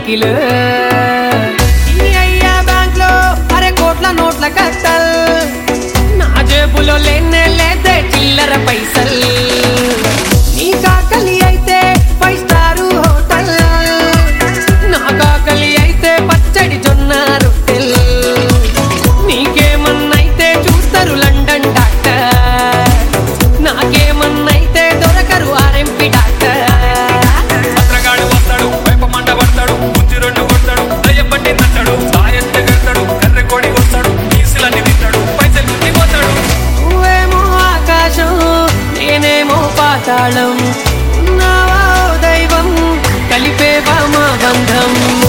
cycle ఈ అయ్యా bank లో అరే కోట్ల నోట్ల కట్టల్ నా జేబులో లేనే లేదే చిల్లర పైసల్ నీ కాకలి అయితే ఫైవ్ స్టార్ హోటల్ నా కాకలి అయితే పచ్చడి జొన్న రొట్టెల్ నీకేమన్నైతే చూస్తారు లండన్ డాక్టర్ నాకేమన్నైతే దొరకరు ఆర్ఎంపి డాక్టర్ పత్రగాడు వస్తాడు వేప మంట పడతాడు బుద్ధి రెండు కొడతాడు దయ్యం పట్టి తట్టాడు సాయం తెగడతాడు కర్రె కోడి వస్తాడు ఈసులన్నీ తింటాడు పైసలు గుద్ది పోతాడు నువ్వేమో ఆకాశం నేనేమో పాతాళం ఉన్నావా ఓ దైవం కలిపేవా మా బంధం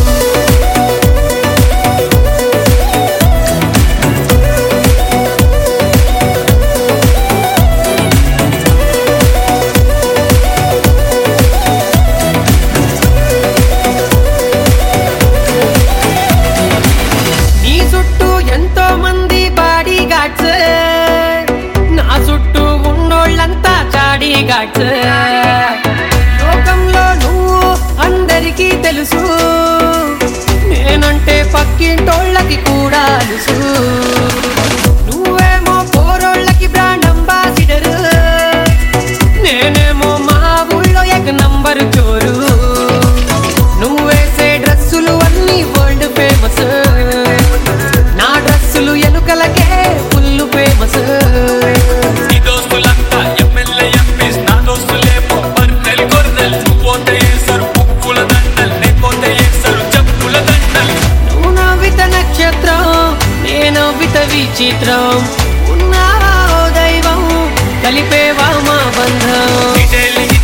నీ చుట్టూ ఎంతో మంది బాడీ గార్డ్స్ నా చుట్టూ ఉన్నోళ్ళంతా చాడీ గాడ్స్ లోకంలో నువ్వు అందరికీ తెలుసు నేనంటే పక్కింటోళ్ళకి కూడా తెలుసు నువ్వేమో పోరోళ్ళకి బ్రాండ్ అంబాసిడర్ నేనేమో మా ఊళ్ళో ఎక్ నంబర్ చోరు నువ్వేసే డ్రెస్సులు అన్ని వరల్డ్ ఫేమస్ నా డ్రెస్సులు ఎలుకలకే ఫుల్ ఫేమస్ నీ దోస్తులంతా ఎమ్మెల్యే ఎంపీస్ నా దోస్తులేమో బర్రెలు గొర్రెలు నువ్వు పోతే ఏసరు పువ్వుల దండలు నీ పోతే ఏసరు చెప్పుల దండలు నువ్వు నవ్విత నక్షత్రం నేను నవ్విత విచిత్రం ఉన్నావా ఓ దైవం కలిపేవా మా బంధం డీటెయిలింగ్